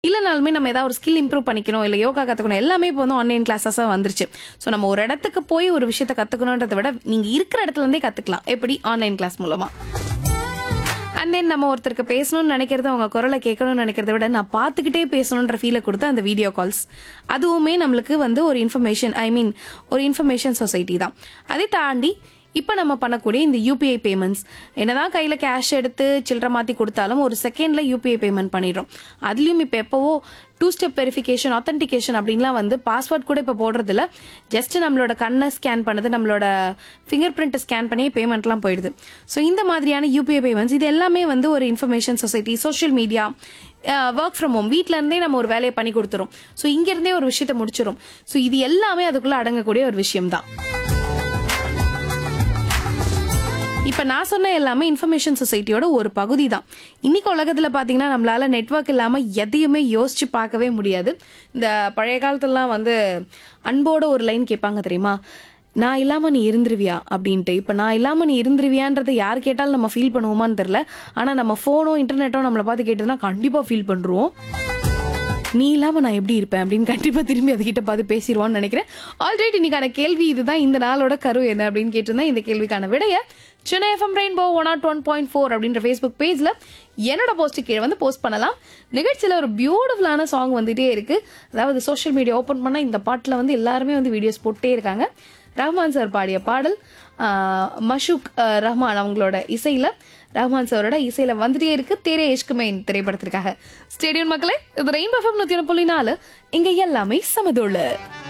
இல்லைனாலுமே நம்ம ஏதாவது ஒரு ஸ்கில் இம்ப்ரூவ் பண்ணிக்கணும் இல்லை யோகா கற்றுக்கணும் எல்லாமே இப்போ வந்து ஆன்லைன் கிளாஸஸாக வந்துருச்சு ஸோ நம்ம ஒரு இடத்துக்கு போய் ஒரு விஷயத்தை கற்றுக்கணுன்றதை விட நீங்கள் இருக்கிற இடத்துல இருந்தே கற்றுக்கலாம் எப்படி ஆன்லைன் கிளாஸ் மூலமாக அண்ட் தென் நம்ம ஒருத்தருக்கு பேசணும்னு நினைக்கிறது அவங்க குரலை கேட்கணும்னு நினைக்கிறத விட நான் பார்த்துக்கிட்டே பேசணுன்ற ஃபீலை கொடுத்து அந்த வீடியோ கால்ஸ் அதுவுமே நம்மளுக்கு வந்து ஒரு இன்ஃபர்மேஷன் ஐ மீன் ஒரு இன்ஃபர்மேஷன் சொசைட்டி தான் அதை தாண்டி இப்போ நம்ம பண்ணக்கூடிய இந்த யூபிஐ பேமெண்ட்ஸ் என்னதான் கையில் கேஷ் எடுத்து சில்லற மாற்றி கொடுத்தாலும் ஒரு செகண்டில் யூபிஐ பேமெண்ட் பண்ணிடுறோம் அதுலேயும் இப்போ எப்போவோ டூ ஸ்டெப் வெரிஃபிகேஷன் ஆத்தென்டிகேஷன் அப்படின்லாம் வந்து பாஸ்வேர்ட் கூட இப்போ போடுறதில்ல ஜஸ்ட் நம்மளோட கண்ணை ஸ்கேன் பண்ணது நம்மளோட ஃபிங்கர் பிரிண்ட் ஸ்கேன் பண்ணி பேமெண்ட்லாம் போயிடுது ஸோ இந்த மாதிரியான யூபிஐ பேமெண்ட்ஸ் இது எல்லாமே வந்து ஒரு information society social media work from home வீட்ல இருந்தே நம்ம ஒரு வேலையை பண்ணி கொடுத்துரும் ஸோ இங்கிருந்தே ஒரு விஷயத்தை முடிச்சிடும் ஸோ இது எல்லாமே அதுக்குள்ள அடங்கக்கூடிய ஒரு விஷயம் தான் இப்போ நான் சொன்ன எல்லாமே இன்ஃபர்மேஷன் சொசைட்டியோட ஒரு பகுதி தான் இன்னைக்கு உலகத்தில் பார்த்தீங்கன்னா நம்மளால நெட்வொர்க் இல்லாமல் எதையுமே யோசிச்சு பார்க்கவே முடியாது இந்த பழைய காலத்துலலாம் வந்து அன்போட ஒரு லைன் கேட்பாங்க தெரியுமா நான் இல்லாமல் நீ இருந்துருவியா அப்படின்ட்டு இப்போ நான் இல்லாமல் நீ இருந்துருவியான்றதை யார் கேட்டாலும் நம்ம ஃபீல் பண்ணுவோமான்னு தெரில ஆனால் நம்ம ஃபோனோ இன்டர்நெட்டோ நம்மளை பார்த்து கேட்டதுன்னா கண்டிப்பாக ஃபீல் பண்ணுறோம் நீ இல்லாம நான் எப்படி இருப்பேன் அப்படின்னு கண்டிப்பா திரும்பி அதுகிட்ட பார்த்து பேசிடுவான்னு நினைக்கிறேன் ஆல்ரெடி இன்னைக்கான கேள்வி இதுதான் இந்த நாளோட கரு என்ன அப்படின்னு கேட்டிருந்தா இந்த கேள்விக்கான விடைய Chennai FM rainbow one not one point four அப்படின்ற ஃபேஸ்புக் பேஜ்ல என்னோட போஸ்ட் கீழே வந்து போஸ்ட் பண்ணலாம் நிகழ்ச்சியில் ஒரு பியூட்டிஃபுல்லான சாங் வந்துட்டே இருக்கு அதாவது சோஷியல் மீடியா ஓப்பன் பண்ணா இந்த பாட்டில் வந்து எல்லாருமே வந்து வீடியோஸ் போட்டே இருக்காங்க ரஹ்மான் சார் பாடிய பாடல் ஆஹ், மஷூக் ஆஹ், ரஹ்மான் அவங்களோட இசையில ரஹ்மான் சாரோட இசையில வந்துட்டே இருக்கு தேரே இஷ்குமேன் திரைப்படத்திற்காக ஸ்டேடியம் மக்களே இது ரெயின் எஃப்எம் நூத்தி ஒன்று புள்ளி நாலு இங்க எல்லாமே சமதுள்ள